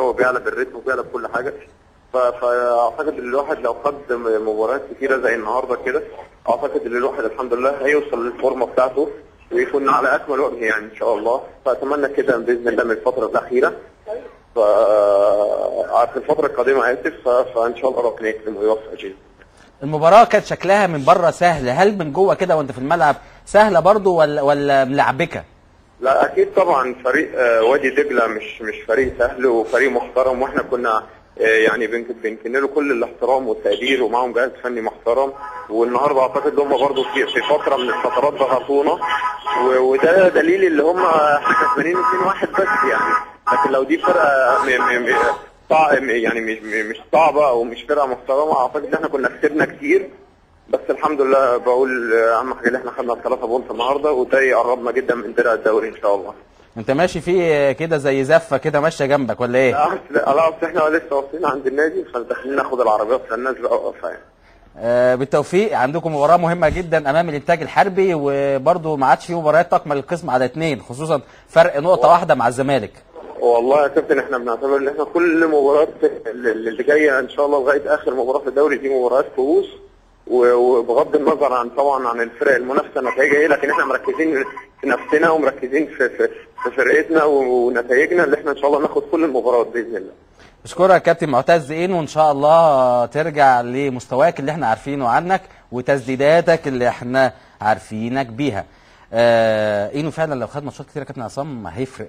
المستوى بيعلى بالريتم وبيعلى بكل حاجه ف- فاعتقد ان الواحد لو خد م- مباريات كتيره زي النهارده كده اعتقد ان الواحد الحمد لله هيوصل للفورمه بتاعته ويكون على اكمل وجه يعني ان شاء الله فاتمنى كده باذن الله من الفتره الاخيره ف في الفتره القادمه اسف ف- فان شاء الله ربنا يكرم ويوفق جدا المباراه كانت شكلها من بره سهل هل من جوه كده وانت في الملعب سهله برضو ولا ولا ملعبكه لا اكيد طبعا فريق آه، وادي دجله مش مش فريق سهل وفريق محترم واحنا كنا آه، يعني بن- بنكن له كل الاحترام والتقدير ومعاهم جهاز فني محترم والنهارده اعتقد هم برضه في في فتره من الفترات ضغطونا و- وده دليل اللي هم احنا كسبانين 2-1 بس يعني لكن لو دي فرقه م- م- م- صع- يعني مش مش صعبه او مش فرقه محترمه اعتقد ان احنا كنا كسبنا كتير بس الحمد لله بقول آه، اهم حاجه ان احنا خدنا الثلاثه بونت النهارده وده يقربنا جدا من درع الدوري ان شاء الله. انت ماشي فيه كده زي زفه كده ماشيه جنبك ولا ايه لا بس لا لا، بس احنا لسه واقفين عند النادي فداخلين ناخد العربيات فالناس بقى واقفه يعني. آه بالتوفيق عندكم مباراه مهمه جدا امام الانتاج الحربي وبرضو ما عادش في مباريات تكمل القسم على اثنين خصوصا فرق نقطه واحده مع الزمالك والله يا كابتن احنا بنعتبر ان احنا كل مباراه اللي اللي جايه ان شاء الله لغايه اخر مباراه في الدوري دي مباريات كؤوس و- وبغض النظر عن طبعا عن الفرق المنافسه نتائجها ايه لكن احنا مركزين في نفسنا ومركزين في في, في فرقتنا ونتائجنا اللي احنا ان شاء الله ناخد كل المباريات باذن الله. اشكرك كابتن معتز اين وان شاء الله ترجع لمستواك اللي احنا عارفينه عنك وتسديداتك اللي احنا عارفينك بيها آه اينو فعلا لو خد ماتشات كتير يا كابتن عصام هيفرق